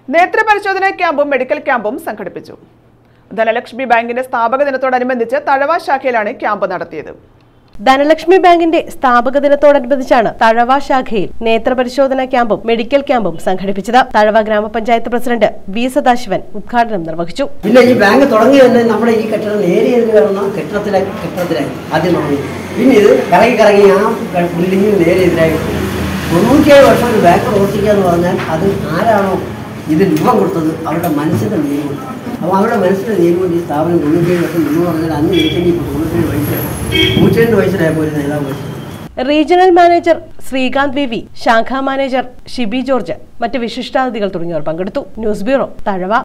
നേത്രപരിശോധന ക്യാമ്പും മെഡിക്കൽ ക്യാമ്പും സംഘടിപ്പിച്ചു ധനലക്ഷ്മി ബാങ്കിന്റെ സ്ഥാപക ദിനത്തോടനുബന്ധിച്ച് തഴവ ശാഖയിലാണ് ക്യാമ്പ് നടത്തിയത് ധനലക്ഷ്മി ബാങ്കിന്റെ സ്ഥാപക ദിനത്തോടനുബന്ധിച്ചാണ് തഴവ ശാഖയിൽ നേത്രപരിശോധന ക്യാമ്പും മെഡിക്കൽ ക്യാമ്പും സംഘടിപ്പിച്ചത് തഴവ ഗ്രാമപഞ്ചായത്ത് പ്രസിഡന്റ് വി സദാശിവൻ ഉദ്ഘാടനം നിർവഹിച്ചു പിന്നെ ഈ ബാങ്ക് തുടങ്ങി തന്നെ നമ്മുടെ ഈ കെട്ടിടം നേരിയതിന് കാരണം കെട്ടിടത്തിലായി കെട്ടിടത്തിലായി ആദ്യം തുടങ്ങി പിന്നെ ഇത് കറങ്ങി കറങ്ങി ആ ബിൽഡിങ്ങിന് നേരെ എതിരായി തൊണ്ണൂറ്റിയേഴ് വർഷം ഒരു ബാങ്ക് പ്രവർത്തിക്കുക എന്ന് പറഞ്ഞാൽ അത് ആരാണോ ഇത് രൂപം കൊടുത്തത് അവരുടെ മനസ്സിൻ്റെ നിയമം അപ്പോൾ അവരുടെ മനസ്സിൻ്റെ നിയമം കൊണ്ട് ഈ സ്ഥാപനം തൊണ്ണൂറ്റിയേഴ് വർഷം എന്ന് പറഞ്ഞാൽ അന്ന് ജയിച്ചെങ്കിൽ ഇപ്പോൾ തൊണ്ണൂറ്റേഴ് വയസ്സിലാണ് നൂറ്റിരണ്ട് വയസ്സിലായപ്പോൾ ഒരു നേതാവ് മരിച്ചു. Regional manager Srikanth V V ശാഖാ മാനേജർ ഷിബി ജോർജ് മറ്റ് വിശിഷ്ടാതിഥികൾ തുടങ്ങിയവർ പങ്കെടുത്തു ന്യൂസ് ബ്യൂറോ തഴവ